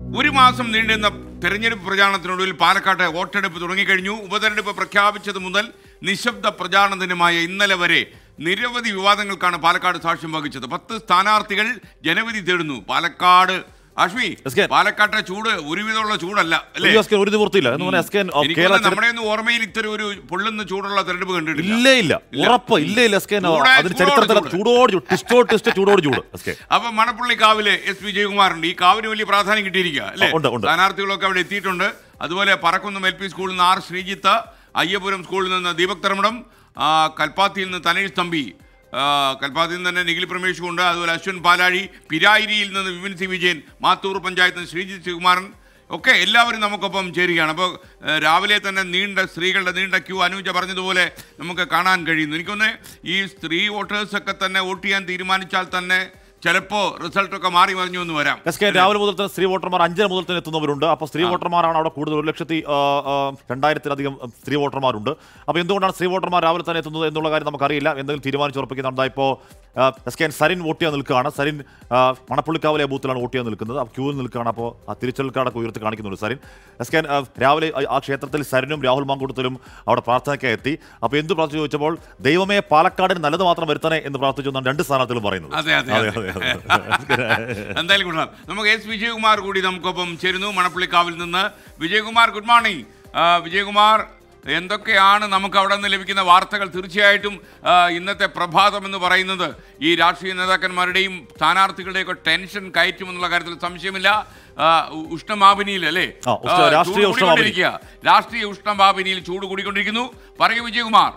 ഒരു മാസം നീണ്ടുന്ന തെരഞ്ഞെടുപ്പ് പ്രചാരണത്തിനൊടുവിൽ പാലക്കാട്ടെ വോട്ടെടുപ്പ് തുടങ്ങിക്കഴിഞ്ഞു ഉപതെരഞ്ഞെടുപ്പ് പ്രഖ്യാപിച്ചത് മുതൽ നിശബ്ദ പ്രചാരണ ദിനമായ ഇന്നലെ വരെ നിരവധി വിവാദങ്ങൾക്കാണ് പാലക്കാട് സാക്ഷ്യം വഹിച്ചത് പത്ത് സ്ഥാനാർത്ഥികൾ ജനവിധി തേടുന്നു പാലക്കാട് അശ്മി എസ് കെ. പാലക്കാട്ടെ ചൂട് ഒരുവിധമുള്ള ചൂടല്ല അല്ലേ ഒരു എസ് കെ ഒരു നിവൃത്തിയില്ല എന്ന് പറഞ്ഞാൽ എസ് കെ എനിക്ക് കേരള തോന്നുന്നു നമ്മുടെ ഒന്നും ഓർമ്മയിൽ ഇത്തരം ഒരു പൊള്ളുന്ന ചൂടുള്ള തെരഞ്ഞെടുപ്പ് കണ്ടിട്ടില്ല ഇല്ല ഇല്ല ഉറപ്പ് ഇല്ല ഇല്ല എസ് കെ ചൂടായ അതിന് ചൂടോട് ചരിത്രത്തിലെ ചൂട്. ചൂടോട് ചൂട് ടിസ്റ്റോ ടിസ്റ്റ് ചൂടോട് ചൂട് എസ് കെ അപ്പൊ മണപ്പള്ളി കാവില് എസ് പി ജയകുമാറുണ്ട് ഈ കാവിന് വലിയ പ്രാധാന്യം കിട്ടിയിരിക്കുക അല്ലേ ഉണ്ട്, ഉണ്ട്. സ്ഥാനാർത്ഥികളൊക്കെ അവിടെ എത്തിയിട്ടുണ്ട് അതുപോലെ പറക്കുന്നം എൽ പി സ്കൂളിൽ നിന്ന് ആർ ശ്രീജിത്ത് അയ്യപുരം സ്കൂളിൽ നിന്ന് ദീപക് തരമടം ആ, കൽപ്പാത്തിയിൽ നിന്ന് തനേഷ് തമ്പി ആ, കൽപ്പാത്തിയിൽ നിന്ന് തന്നെ നിഖിൽ പ്രമേഷ് ഉണ്ട് അതുപോലെ അശ്വിൻ പാലാഴി പിരായിരിയിൽ നിന്ന് വിപിൻ സി വിജയൻ മാത്തൂർ പഞ്ചായത്ത് നിന്ന് ശ്രീജിത്ത് ശിവകുമാരൻ ഒക്കെ എല്ലാവരും നമുക്കൊപ്പം ചേരുകയാണ് അപ്പോൾ രാവിലെ തന്നെ നീണ്ട സ്ത്രീകളുടെ നീണ്ട ക്യൂ അനുജ പറഞ്ഞതുപോലെ നമുക്ക് കാണാൻ കഴിയുന്നു എനിക്കൊന്ന് ഈ സ്ത്രീ വോട്ടേഴ്സൊക്കെ തന്നെ വോട്ട് ചെയ്യാൻ തീരുമാനിച്ചാൽ തന്നെ ചിലപ്പോൾ റിസൾട്ടൊക്കെ മാറി മറിഞ്ഞു എന്ന് വരാം എസ് കെ രാവിലെ മുതൽ തന്നെ സ്ത്രീ വോട്ടർമാർ അഞ്ചര മുതൽ തന്നെ എത്തുന്നവരുണ്ട് അപ്പോൾ സ്ത്രീ വോട്ടർമാരാണ് അവിടെ കൂടുതൽ ഒരു ലക്ഷത്തി ആ, ആ, രണ്ടായിരത്തിലധികം സ്ത്രീ വോട്ടർമാരുണ്ട് അപ്പോൾ എന്തുകൊണ്ടാണ് സ്ത്രീ വോട്ടർമാർ രാവിലെ തന്നെ എത്തുന്നത് എന്നുള്ള കാര്യം നമുക്കറിയില്ല എന്തെങ്കിലും തീരുമാനിച്ചുറപ്പിക്കുന്നുണ്ട് ഇപ്പോൾ എസ് കെ സരിൻ വോട്ട് ചെയ്യാൻ നിൽക്കുകയാണ് സരിൻ ആ, മണപ്പുള്ളിക്കാവിലെ ബൂത്തിലാണ് വോട്ട് ചെയ്യാൻ നിൽക്കുന്നത് അപ്പോൾ ക്യൂവിൽ നിൽക്കുകയാണ് അപ്പോൾ ആ തിരിച്ചൽക്കാടൊക്കെ ഉയർത്തി കാണിക്കുന്നുണ്ട് സരിൻ എസ് കെ രാവിലെ ആ- ആ ക്ഷേത്രത്തിൽ സരിനും രാഹുൽ മാങ്കൂട്ടത്തിലും അവിടെ പ്രാർത്ഥനയ്ക്കായി എത്തി അപ്പോൾ എന്ത് പ്രാർത്ഥിച്ചു ചോദിച്ചപ്പോൾ ദൈവമേ പാലക്കാടിന് നല്ലത് മാത്രം വരുത്തണേ എന്ന് പ്രാർത്ഥിച്ചു എന്നാണ് രണ്ട് സ്ഥാനാർത്ഥികളും പറയുന്നത് അതെ അതെ അതെ, അതെ. അതെ, അതെ. എന്തായാലും കൊള്ളാം നമുക്ക് എസ് വിജയകുമാർ കൂടി നമുക്കൊപ്പം ചേരുന്നു മണപ്പള്ളിക്കാവിൽ നിന്ന് വിജയകുമാർ ഗുഡ് മോർണിംഗ് ആ, വിജയകുമാർ എന്തൊക്കെയാണ് നമുക്ക് അവിടെ നിന്ന് ലഭിക്കുന്ന വാർത്തകൾ തീർച്ചയായിട്ടും ആ, ഇന്നത്തെ പ്രഭാതം എന്ന് പറയുന്നത് ഈ രാഷ്ട്രീയ നേതാക്കന്മാരുടെയും സ്ഥാനാർത്ഥികളുടെയൊക്കെ ടെൻഷൻ കയറ്റുമെന്നുള്ള കാര്യത്തിൽ സംശയമില്ല ആ, ഉ- ഉഷ്ണമാപിനിയിൽ അല്ലേ ആ, ഉഷ്ണ- ആ, രാഷ്ട്രീയ ചൂട് ഉഷ്ണമാപിനി. കൂടിക്കൊണ്ടിരിക്കുക. രാഷ്ട്രീയ ഉഷ്ണമാപിനിയിൽ ചൂട് കൂടിക്കൊണ്ടിരിക്കുന്നു പറയൂ വിജയകുമാർ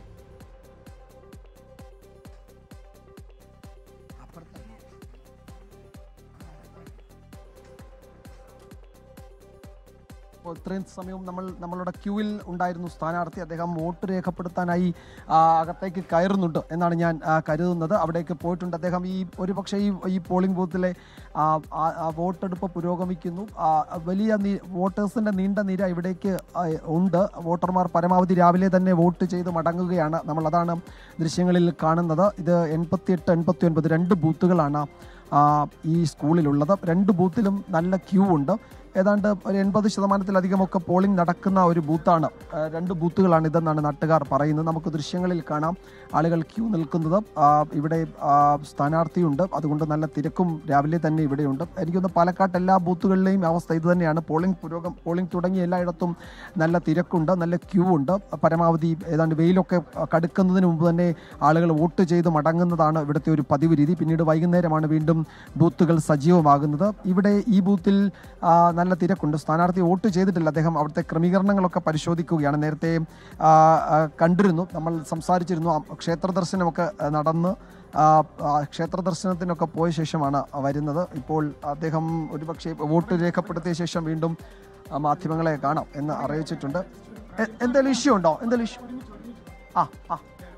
അപ്പോൾ ഇത്രയും സമയവും നമ്മൾ നമ്മളുടെ ക്യൂവിൽ ഉണ്ടായിരുന്നു സ്ഥാനാർത്ഥി അദ്ദേഹം വോട്ട് രേഖപ്പെടുത്താനായി ആ, അകത്തേക്ക് കയറുന്നുണ്ട് എന്നാണ് ഞാൻ ആ, കരുതുന്നത് അവിടേക്ക് പോയിട്ടുണ്ട് അദ്ദേഹം ഈ ഒരു പക്ഷേ ഈ ഈ പോളിംഗ് ബൂത്തിലെ ആ, ആ, ആ വോട്ടെടുപ്പ് പുരോഗമിക്കുന്നു ആ, വലിയ നീ വോട്ടേഴ്സിൻ്റെ നീണ്ട നിര ഇവിടേക്ക് ആ, ഉണ്ട് വോട്ടർമാർ പരമാവധി രാവിലെ തന്നെ വോട്ട് ചെയ്ത് മടങ്ങുകയാണ് നമ്മൾ അതാണ് ദൃശ്യങ്ങളിൽ കാണുന്നത് ഇത് എൺപത്തിയെട്ട് എൺപത്തി ഒൻപത് രണ്ട് ബൂത്തുകളാണ് ആ, ഈ സ്കൂളിലുള്ളത് രണ്ട് ബൂത്തിലും നല്ല ക്യൂ ഉണ്ട് ഏതാണ്ട് ഒരു എൺപത് ശതമാനത്തിലധികമൊക്കെ പോളിംഗ് നടക്കുന്ന ഒരു ബൂത്താണ് ആ, രണ്ട് ബൂത്തുകളാണ് ഇതെന്നാണ് നാട്ടുകാർ പറയുന്നത് നമുക്ക് ദൃശ്യങ്ങളിൽ കാണാം ആളുകൾ ക്യൂ നിൽക്കുന്നത് ആ, ഇവിടെ ആ, സ്ഥാനാർത്ഥിയുണ്ട് അതുകൊണ്ട് നല്ല തിരക്കും രാവിലെ തന്നെ ഇവിടെയുണ്ട് എനിക്കൊന്ന് പാലക്കാട്ട് എല്ലാ ബൂത്തുകളിലെയും അവസ്ഥ ഇത് തന്നെയാണ് പോളിംഗ് പുരോഗം പോളിംഗ് തുടങ്ങിയ എല്ലായിടത്തും നല്ല തിരക്കുണ്ട് നല്ല ക്യൂ ഉണ്ട് പരമാവധി ഏതാണ്ട് വെയിലൊക്കെ കടുക്കുന്നതിന് മുമ്പ് തന്നെ ആളുകൾ വോട്ട് ചെയ്ത് മടങ്ങുന്നതാണ് ഇവിടുത്തെ ഒരു പതിവ് രീതി പിന്നീട് വൈകുന്നേരമാണ് വീണ്ടും ബൂത്തുകൾ സജീവമാകുന്നത് ഇവിടെ ഈ ബൂത്തിൽ ആ, നല്ല തിരക്കുണ്ട് സ്ഥാനാർത്ഥി വോട്ട് ചെയ്തിട്ടില്ല അദ്ദേഹം അവിടുത്തെ ക്രമീകരണങ്ങളൊക്കെ പരിശോധിക്കുകയാണ് നേരത്തെ ആ, ആ, കണ്ടിരുന്നു നമ്മൾ സംസാരിച്ചിരുന്നു ആ, ക്ഷേത്ര ദർശനമൊക്കെ ആ, നടന്ന് ആ, ആ, ക്ഷേത്ര ദർശനത്തിനൊക്കെ പോയ ശേഷമാണ് വരുന്നത് ഇപ്പോൾ അദ്ദേഹം ഒരുപക്ഷെ വോട്ട് രേഖപ്പെടുത്തിയ ശേഷം വീണ്ടും ആ, മാധ്യമങ്ങളെ കാണാം എന്ന് അറിയിച്ചിട്ടുണ്ട് എ- എന്തെങ്കിലും ഇഷ്യൂ ഉണ്ടോ എന്തെങ്കിലും ഇഷ്യൂ ആ ആ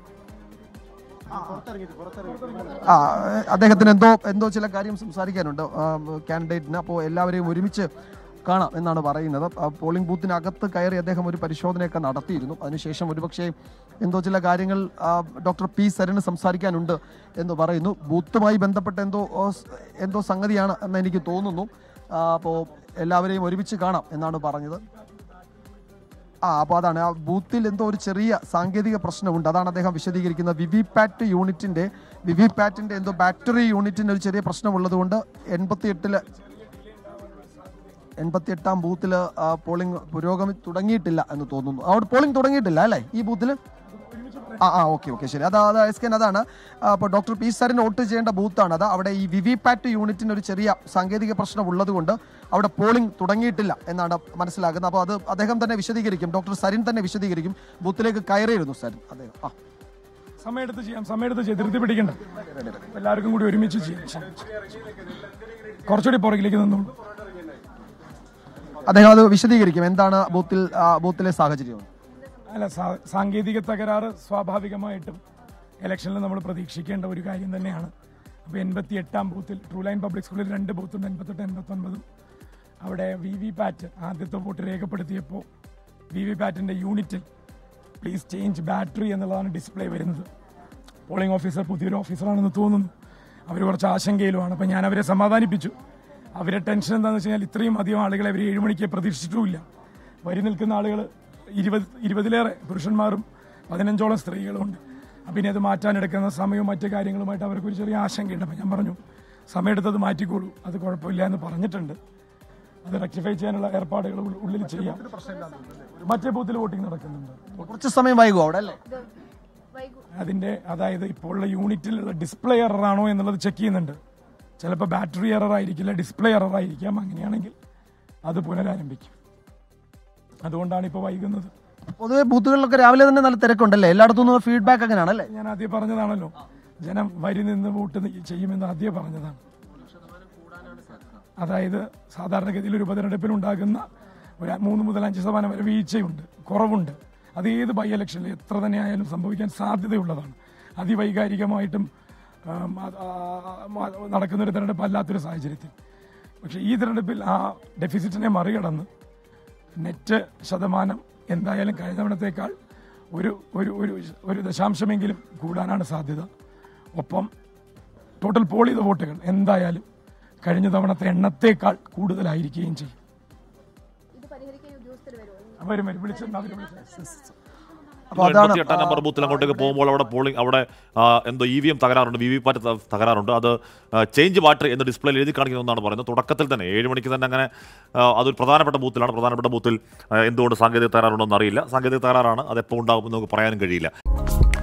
ആ അദ്ദേഹത്തിന് എന്തോ എന്തോ ചില കാര്യം സംസാരിക്കാനുണ്ട് കാൻഡിഡേറ്റിന് അപ്പോൾ എല്ലാവരെയും ഒരുമിച്ച് കാണാം എന്നാണ് പറയുന്നത് ആ, പോളിംഗ് ബൂത്തിനകത്ത് കയറി അദ്ദേഹം ഒരു പരിശോധനയൊക്കെ നടത്തിയിരുന്നു അതിനുശേഷം ഒരുപക്ഷെ എന്തോ ചില കാര്യങ്ങൾ ആ, ഡോക്ടർ പി സരന് സംസാരിക്കാനുണ്ട് എന്ന് പറയുന്നു ബൂത്തുമായി ബന്ധപ്പെട്ട എന്തോ ഓ, സ്- എന്തോ സംഗതിയാണ് എന്ന് എനിക്ക് തോന്നുന്നു ആ, അപ്പോൾ എല്ലാവരെയും ഒരുമിച്ച് കാണാം എന്നാണ് പറഞ്ഞത് ആ അപ്പോൾ അതാണ് ആ ബൂത്തിൽ എന്തോ ഒരു ചെറിയ സാങ്കേതിക പ്രശ്നമുണ്ട് അതാണ് അദ്ദേഹം വിശദീകരിക്കുന്നത് വിവി പാറ്റ് യൂണിറ്റിന്റെ വിവി പാറ്റിന്റെ എന്തോ ബാറ്ററി യൂണിറ്റിന് ഒരു ചെറിയ പ്രശ്നമുള്ളത് കൊണ്ട് എൺപത്തി എട്ടില് എൺപത്തി എട്ടാം ബൂത്തിൽ പോളിംഗ് പുരോഗമി തുടങ്ങിയിട്ടില്ല എന്ന് തോന്നുന്നു അവിടെ പോളിംഗ് തുടങ്ങിയിട്ടില്ല അല്ലേ ഈ ബൂത്തിൽ ആ ആ ഓക്കെ ഓക്കെ ശരി അതാ അതാ എസ് കെൻ അതാണ് അപ്പോൾ ഡോക്ടർ പി സാറിന് വോട്ട് ചെയ്യേണ്ട ബൂത്താണ് അത് അവിടെ ഈ വിവി പാറ്റ് യൂണിറ്റിന് ഒരു ചെറിയ സാങ്കേതിക പ്രശ്നം ഉള്ളതുകൊണ്ട് അവിടെ പോളിംഗ് തുടങ്ങിയിട്ടില്ല എന്നാണ് മനസ്സിലാക്കുന്നത് അപ്പോൾ അത് അദ്ദേഹം തന്നെ വിശദീകരിക്കും ഡോക്ടർ സരിൻ തന്നെ വിശദീകരിക്കും ബൂത്തിലേക്ക് കയറിയിരുന്നു സരിൻ അദ്ദേഹം ആ സമയമെടുത്ത് ചെയ്യാം സമയമെടുത്ത് ചെയ്യാം ധൃതി പിടിക്കണ്ട എല്ലാവർക്കും കൂടി ഒരുമിച്ച് ചെയ്യാം ശരി. കുറച്ചുകൂടി പുറകിലേക്ക് നിന്നോളൂ അദ്ദേഹം അത് വിശദീകരിക്കും എന്താണ് ബൂത്തിൽ ആ, ബൂത്തിലെ സാഹചര്യം അല്ല സാ- സാങ്കേതിക തകരാറ് സ്വാഭാവികമായിട്ടും ഇലക്ഷനിൽ നമ്മൾ പ്രതീക്ഷിക്കേണ്ട ഒരു കാര്യം തന്നെയാണ് അപ്പോൾ എൺപത്തി എട്ടാം ബൂത്തിൽ ട്രൂ ലൈൻ പബ്ലിക് സ്കൂളിൽ രണ്ട് ബൂത്തുണ്ട് എൺപത്തെട്ട് എൺപത്തൊൻപതും അവിടെ വി വി പാറ്റ് ആദ്യത്തെ വോട്ട് രേഖപ്പെടുത്തിയപ്പോൾ വി വി പാറ്റിൻ്റെ യൂണിറ്റിൽ പ്ലീസ് ചേഞ്ച് ബാറ്ററി എന്നുള്ളതാണ് ഡിസ്പ്ലേ വരുന്നത് പോളിംഗ് ഓഫീസർ പുതിയൊരു ഓഫീസറാണെന്ന് തോന്നുന്നു അവർ കുറച്ച് ആശങ്കയിലുമാണ് അപ്പം ഞാൻ അവരെ സമാധാനിപ്പിച്ചു അവരെ ടെൻഷൻ എന്താണെന്ന് വെച്ച് കഴിഞ്ഞാൽ ഇത്രയും അധികം ആളുകളെ അവർ ഏഴ് മണിക്ക് പ്രതീക്ഷിച്ചിട്ടുമില്ല വരി നിൽക്കുന്ന ആളുകൾ ഇരുപത് ഇരുപതിലേറെ പുരുഷന്മാരും പതിനഞ്ചോളം സ്ത്രീകളും ഉണ്ട് അപ്പം ഇനി അത് മാറ്റാനെടുക്കുന്ന സമയവും മറ്റു കാര്യങ്ങളുമായിട്ട് അവർക്ക് ഒരു ചെറിയ ആശങ്കയുണ്ട് അപ്പം ഞാൻ പറഞ്ഞു സമയമെടുത്ത് അത് മാറ്റിക്കോളൂ അത് കുഴപ്പമില്ല എന്ന് പറഞ്ഞിട്ടുണ്ട് അത് റെക്ടിഫൈ ചെയ്യാനുള്ള ഏർപ്പാടുകൾ ഉള്ളിൽ- ഉള്ളിൽ ചെയ്യാം മറ്റേ ബൂത്തിൽ വോട്ടിംഗ് നടക്കുന്നുണ്ട് കുറച്ച് സമയം വൈകും അവിടെ അല്ലേ അതിന്റെ അതായത് ഇപ്പോൾ ഉള്ള യൂണിറ്റിലുള്ള ഡിസ്പ്ലേ എറർ ആണോ എന്നുള്ളത് ചെക്ക് ചെയ്യുന്നുണ്ട് ചിലപ്പോൾ ബാറ്ററി എറർ ആയിരിക്കില്ല ഡിസ്പ്ലേ എറർ ആയിരിക്കാം അങ്ങനെയാണെങ്കിൽ അത് പുനരാരംഭിക്കും അതുകൊണ്ടാണ് ഇപ്പോൾ വൈകുന്നത് പൊതുവെ ബൂത്തുകളിലൊക്കെ രാവിലെ തന്നെ നല്ല തിരക്കുണ്ടല്ലേ എല്ലായിടത്തു നിന്നും ഫീഡ്ബാക്ക് അങ്ങനെയാണല്ലേ ഞാൻ ആദ്യം പറഞ്ഞതാണല്ലോ ജനം വരി നിന്ന് വോട്ട് നി- ചെയ്യുമെന്ന് ആദ്യം പറഞ്ഞതാണ് അതായത് സാധാരണഗതിയിൽ ഒരു ഉപതെരഞ്ഞെടുപ്പിൽ ഉണ്ടാകുന്ന ഒരു മൂന്ന് മുതൽ അഞ്ച് ശതമാനം വരെ വീഴ്ചയുണ്ട് കുറവുണ്ട് അത് ഏത് ബൈ ഇലക്ഷനിൽ എത്ര തന്നെ ആയാലും സംഭവിക്കാൻ സാധ്യതയുള്ളതാണ് അതിവൈകാരികമായിട്ടും ആം, അത് ആ, ആ, നടക്കുന്ന ഒരു തെരഞ്ഞെടുപ്പ് അല്ലാത്തൊരു സാഹചര്യത്തിൽ പക്ഷേ ഈ തെരഞ്ഞെടുപ്പിൽ ആ ഡെഫിസിറ്റിനെ മറികടന്ന് നെറ്റ് ശതമാനം എന്തായാലും കഴിഞ്ഞ തവണത്തേക്കാൾ ഒരു ഒരു ഒരു ഒരു ദശാംശമെങ്കിലും കൂടാനാണ് സാധ്യത ഒപ്പം ടോട്ടൽ പോൾ ചെയ്ത വോട്ടുകൾ എന്തായാലും കഴിഞ്ഞ തവണത്തെ എണ്ണത്തേക്കാൾ കൂടുതലായിരിക്കുകയും ചെയ്യും ഇത് പരിഹരിക്കാൻ ഉദ്യോഗസ്ഥർ വരുമോ വരും വരും വിളിച്ചിട്ടുണ്ട് അവർ വിളിച്ചു അപ്പൊ അതാണ് എൺപത്തി എട്ടാം നമ്പർ ബൂത്തിൽ അങ്ങോട്ടേക്ക് പോകുമ്പോൾ അവിടെ പോളിംഗ് അവിടെ ആ, എന്തോ ഇ വി എം തകരാറുണ്ട് വി വി പാറ്റ് ത- തകരാറുണ്ട് അത് ചേഞ്ച് ബാറ്ററി എന്ന് ഡിസ്പ്ലേയിൽ എഴുതി കാണിക്കുന്നതെന്നാണ് പറയുന്നത് തുടക്കത്തിൽ തന്നെ ഏഴ് മണിക്ക് തന്നെ അങ്ങനെ ആ, അതൊരു പ്രധാനപ്പെട്ട ബൂത്തിലാണ് പ്രധാനപ്പെട്ട ബൂത്തിൽ ആ, എന്തുകൊണ്ട് സാങ്കേതിക തകരാറുണ്ടോ എന്നറിയില്ല സാങ്കേതിക തകരാറാണ് അത് എപ്പോൾ ഉണ്ടാകുമെന്ന് നമുക്ക് പറയാനും കഴിയില്ല